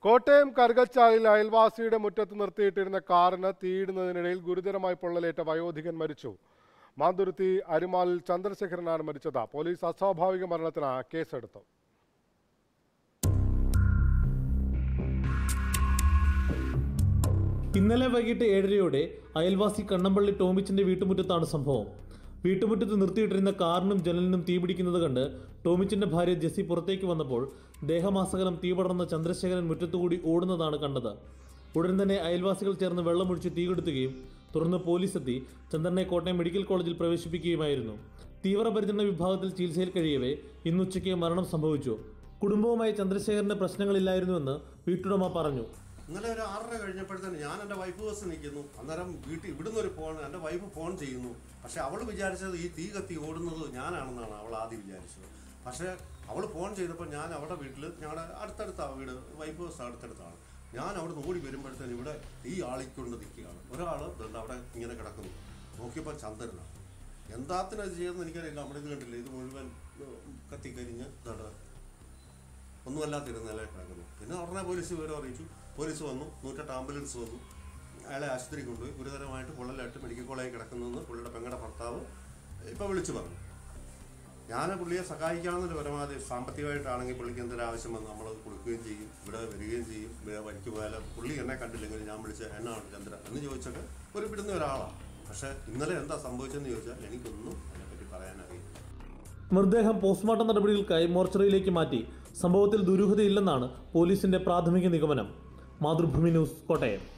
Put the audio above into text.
കോട്ടയം കറുകച്ചാലിൽ അയൽവാസിയുടെ മുറ്റത്ത് നിർത്തിയിട്ടിരുന്ന കാറിന് തീയിടുന്നതിനിടയിൽ ഗുരുതരമായി പൊള്ളലേറ്റ വയോധികൻ മരിച്ചു മാന്തുരുത്തി അരിമാലിൽ ചന്ദ്രശേഖരനാണ് മരിച്ചത് പോലീസ് അസ്വാഭാവിക മരണത്തിന് കേസെടുത്തു ഇന്നലെ വൈകിട്ട് ഏഴരയോടെ അയൽവാസി കണ്ണമ്പള്ളി ടോമിച്ചിന്റെ വീട്ടുമുറ്റത്താണ് സംഭവം വീട്ടുമുറ്റത്ത് നിർത്തിയിട്ടിരുന്ന കാറിനും ജനലിനും തീപിടിക്കുന്നത് കണ്ട് ടോമിച്ചിന്റെ ഭാര്യ ജെസ്സി പുറത്തേക്ക് വന്നപ്പോൾ ദേഹമാസകലം തീപടർന്ന ചന്ദ്രശേഖരൻ മുറ്റത്തുകൂടി ഓടുന്നതാണ് കണ്ടത് ഉടൻ തന്നെ അയൽവാസികൾ ചേർന്ന് വെള്ളമൊഴിച്ച് തീകെടുത്തുകയും തുടർന്ന് പോലീസ് എത്തി ചന്ദ്രനെ കോട്ടയം മെഡിക്കൽ കോളേജിൽ പ്രവേശിപ്പിക്കുകയുമായിരുന്നു തീവ്രപരിചരണ വിഭാഗത്തിൽ ചികിത്സയിൽ കഴിയവേ ഇന്നുച്ചയ്ക്ക് മരണം സംഭവിച്ചു കുടുംബവുമായി ചന്ദ്രശേഖരന് പ്രശ്നങ്ങളില്ലായിരുന്നുവെന്ന് വീട്ടുടമ പറഞ്ഞു ഇന്നലെ ഒരു ആറര കഴിഞ്ഞപ്പോഴത്തേന് ഞാൻ എൻ്റെ വൈഫ് ബസ് നിൽക്കുന്നു അന്നേരം വീട്ടിൽ ഇവിടുന്ന് ഒരു ഫോൺ എൻ്റെ വൈഫ് ഫോൺ ചെയ്യുന്നു പക്ഷെ അവൾ വിചാരിച്ചത് ഈ തീ കത്തി ഓടുന്നത് ഞാനാണെന്നാണ് അവൾ ആദ്യം വിചാരിച്ചത് പക്ഷേ അവൾ ഫോൺ ചെയ്തപ്പോൾ ഞാൻ അവളുടെ വീട്ടിൽ ഞങ്ങളുടെ അടുത്തടുത്താണ് വീട് വൈഫ് ബസ് അടുത്തടുത്താണ് ഞാൻ അവിടെ നിന്ന് ഓടി വരുമ്പോഴത്തേന് ഇവിടെ തീ ആളിക്കൊണ്ട് നിൽക്കുകയാണ് ഒരാൾ അവിടെ ഇങ്ങനെ കിടക്കുന്നു നോക്കിയപ്പോൾ ചന്ദ്രനാണ് എന്താത്തിനത് ചെയ്യുന്നത് എനിക്കറിയില്ല നമ്മുടെ ഇത് കണ്ടില്ല ഇത് മുഴുവൻ ഏഹ്, കത്തിക്കരിഞ്ഞ് ഇതാണ്ട് ഒന്നുമല്ലാത്തിരുന്ന നിലയിൽ കിടക്കുന്നു പിന്നെ ഉടനെ പോലീസ് വിവരം അറിയിച്ചു പോലീസ് വന്നു നൂറ്റെട്ട് ആംബുലൻസ് വന്നു അയാളെ ആശുപത്രി കൊണ്ടുപോയി ഗുരുതരമായിട്ട് പൊള്ളലായിട്ട് മെഡിക്കൽ കോളേജിൽ കിടക്കുന്നെന്ന് പുള്ളിയുടെ പെങ്ങളുടെ ഭർത്താവ് ഇപ്പോൾ വിളിച്ചു പറഞ്ഞു ഞാൻ പുള്ളിയെ സഹായിക്കാവുന്നൊരു പരമാവധി സാമ്പത്തികമായിട്ടാണെങ്കിൽ പുള്ളിക്ക് എന്തൊരു ആവശ്യം വന്ന് നമ്മൾ കൊടുക്കുകയും ചെയ്യും ഇവിടെ വരികയും ചെയ്യും ഇവിടെ വഴിക്ക് പോയാലും പുള്ളി എന്നെ കണ്ടില്ലെങ്കിൽ ഞാൻ വിളിച്ച് എന്നാണ് ചന്ദ്ര എന്ന് ചോദിച്ചൊക്കെ ഒരു പിടുന്ന ഒരാളാണ് പക്ഷേ ഇന്നലെ എന്താ സംഭവിച്ചതെന്ന് ചോദിച്ചാൽ എനിക്കൊന്നും അതിനെപ്പറ്റി പറയാനറിയില്ല മൃതദേഹം പോസ്റ്റ്മോർട്ടം നടപടികൾക്കായി മോർച്ചറിയിലേക്ക് മാറ്റി സംഭവത്തിൽ ദുരൂഹതയില്ലെന്നാണ് പോലീസിന്റെ പ്രാഥമിക നിഗമനം മാതൃഭൂമി ന്യൂസ് കോട്ടയം